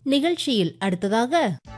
நிகழ்ச்சியில் அடுத்ததாக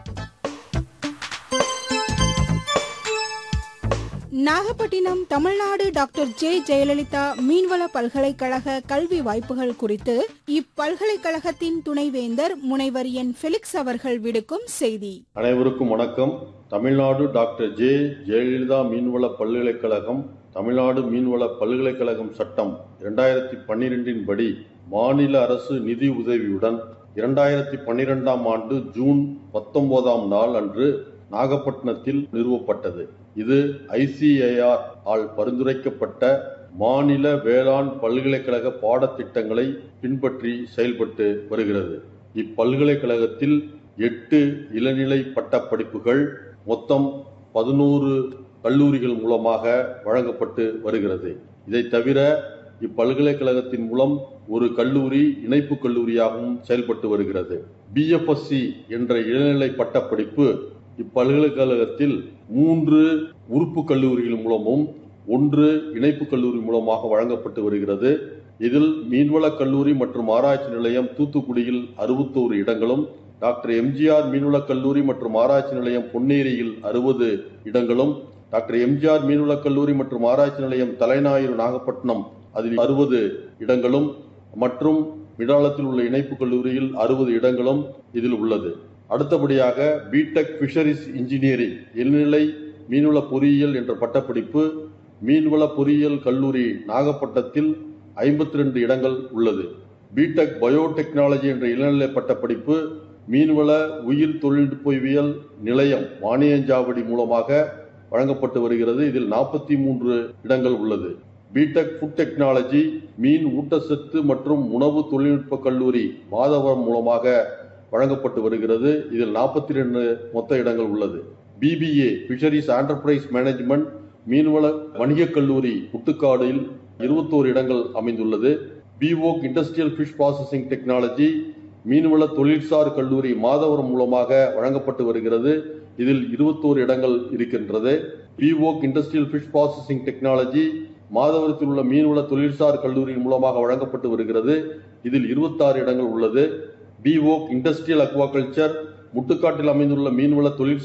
Nagapattinam Tamil Nadu doctor J Jayalalithaa மீன்வள பல்கலைக்கழக கல்வி வாய்ப்புகள் குறித்து இப்பல்கலைக்கழகத்தின் துணைவேந்தர் முனைவர் என் ஃபெலிக்ஸ் அவர்கள் விடுக்கும் செய்தி அனைவருக்கும் வணக்கம் தமிழ்நாடு டாக்டர் ஜே ஜெயலலிதா மீன்வள பல்கலைக்கழகம் தமிழ்நாடு மீன்வள பல்கலைக்கழகம் சட்டம் இரண்டாயிரத்தி பன்னிரெண்டின் படி மாநில அரசு நிதி உதவியுடன் இரண்டாயிரத்தி பன்னிரெண்டாம் ஆண்டு ஜூன் பத்தொன்பதாம் நாள் அன்று நாகப்பட்டினத்தில் நிறுவப்பட்டது இது ஐசிஏஆர் ஆல் பரிந்துரைக்கப்பட்ட மாநில வேளாண் பல்கலைக்கழக பாடத்திட்டங்களை பின்பற்றி செயல்பட்டு வருகிறது இப்பல்கலைக்கழகத்தில் எட்டு இளநிலை பட்டப்படிப்புகள் மொத்தம் பதினோரு கல்லூரிகள் மூலமாக வழங்கப்பட்டு வருகிறது இதை தவிர இப்பல்கலைக்கழகத்தின் மூலம் ஒரு கல்லூரி இணைப்பு கல்லூரியாகவும் செயல்பட்டு வருகிறது பிஎஃப்எஸ்சி என்ற இளநிலை பட்டப்படிப்பு இப்பல்கலைக்கழகத்தில் மூன்று உறுப்பு கல்லூரிகள் மூலமும் ஒன்று இணைப்பு கல்லூரி மூலமாக வழங்கப்பட்டு வருகிறது இதில் மீன்வள கல்லூரி மற்றும் ஆராய்ச்சி நிலையம் தூத்துக்குடியில் அறுபத்தோரு இடங்களும் டாக்டர் எம்ஜிஆர் மீன்வள கல்லூரி மற்றும் ஆராய்ச்சி நிலையம் பொன்னேரியில் அறுபது இடங்களும் டாக்டர் எம்ஜிஆர் மீன்வள கல்லூரி மற்றும் ஆராய்ச்சி நிலையம் தலைநாயூர் நாகப்பட்டினம் அதில் அறுபது இடங்களும் மற்றும் விடாலத்தில் உள்ள இணைப்பு கல்லூரியில் அறுபது இடங்களும் இதில் உள்ளது அடுத்தபடியாக பிடெக் ஃபிஷரிஸ் இன்ஜினியரிங் இளநிலை மீன்வள பொறியியல் என்ற பட்டப்படிப்பு மீன்வள பொறியியல் கல்லூரி நாகப்பட்டினத்தில் ஐம்பத்தி ரெண்டு இடங்கள் உள்ளது பிடெக் பயோடெக்னாலஜி என்ற இளநிலை பட்டப்படிப்பு மீன்வள உயிர் தொழில்நுட்பவியல் நிலையம் வாணியஞ்சாவடி மூலமாக வழங்கப்பட்டு வருகிறது இதில் நாற்பத்தி மூன்று இடங்கள் உள்ளது பிடெக் ஃபுட் டெக்னாலஜி மீன் ஊட்டச்சத்து மற்றும் உணவு தொழில்நுட்ப கல்லூரி மாதவரம் மூலமாக வழங்கப்பட்டு வருகிறது இதில் நாற்பத்தி ரெண்டு மொத்த இடங்கள் உள்ளது பிபிஏ ஃபிஷரிஸ் ஆண்டர்பிரைஸ் மேனேஜ்மெண்ட் மீன்வள வணிகக் கல்லூரி முட்டுக்காடில் இருபத்தோரு இடங்கள் அமைந்துள்ளது BVoc industrial fish processing technology மீன்வள தொழில்சார் கல்லூரி மாதவரம் மூலமாக வழங்கப்பட்டு வருகிறது இதில் இருபத்தோரு இடங்கள் இருக்கின்றது BVoc industrial fish processing technology மாதவரத்தில் உள்ள மீன்வள தொழில்சார் கல்லூரியின் மூலமாக வழங்கப்பட்டு வருகிறது இதில் இருபத்தாறு இடங்கள் உள்ளது பிஓக் இண்டஸ்ட்ரியல் அக்வாகல்ச்சர் முட்டுக்காட்டில் அமைந்துள்ள மீன்வள தொழில்